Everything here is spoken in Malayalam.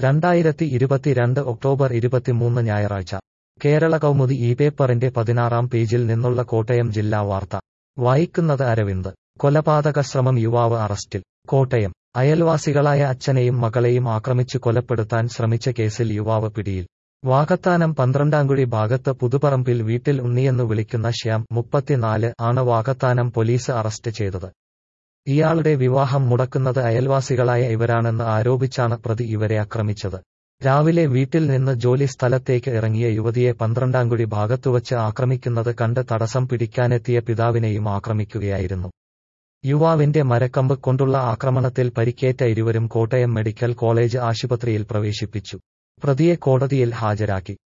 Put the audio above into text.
രണ്ടായിരത്തി ഇരുപത്തിരണ്ട് ഒക്ടോബർ ഇരുപത്തിമൂന്ന് ഞായറാഴ്ച കേരള കൗമുദി ഈ പേപ്പറിന്റെ പതിനാറാം പേജിൽ നിന്നുള്ള കോട്ടയം ജില്ലാ വാർത്ത വായിക്കുന്നത് അരവിന്ദ് കൊലപാതക ശ്രമം യുവാവ് അറസ്റ്റിൽ കോട്ടയം അയൽവാസികളായ അച്ഛനെയും മകളെയും ആക്രമിച്ചു കൊലപ്പെടുത്താൻ ശ്രമിച്ച കേസിൽ യുവാവ് പിടിയിൽ വാകത്താനം പന്ത്രണ്ടാംകുഴി ഭാഗത്ത് പുതുപ്പറമ്പിൽ വീട്ടിൽ ഉണ്ണിയെന്നു വിളിക്കുന്ന ശ്യാം മുപ്പത്തിനാല് ആണ് വാകത്താനം പോലീസ് അറസ്റ്റ് ചെയ്തത് ഇയാളുടെ വിവാഹം മുടക്കുന്നത് അയൽവാസികളായ ഇവരാണെന്ന് ആരോപിച്ചാണ് പ്രതി ഇവരെ ആക്രമിച്ചത് രാവിലെ വീട്ടിൽ നിന്ന് ജോലി സ്ഥലത്തേക്ക് ഇറങ്ങിയ യുവതിയെ പന്ത്രണ്ടാംകുഴി ഭാഗത്തുവച്ച് ആക്രമിക്കുന്നത് കണ്ട് തടസ്സം പിടിക്കാനെത്തിയ പിതാവിനെയും ആക്രമിക്കുകയായിരുന്നു യുവാവിന്റെ മരക്കമ്പ് കൊണ്ടുള്ള ആക്രമണത്തിൽ പരിക്കേറ്റ ഇരുവരും കോട്ടയം മെഡിക്കൽ കോളേജ് ആശുപത്രിയിൽ പ്രവേശിപ്പിച്ചു പ്രതിയെ കോടതിയിൽ ഹാജരാക്കി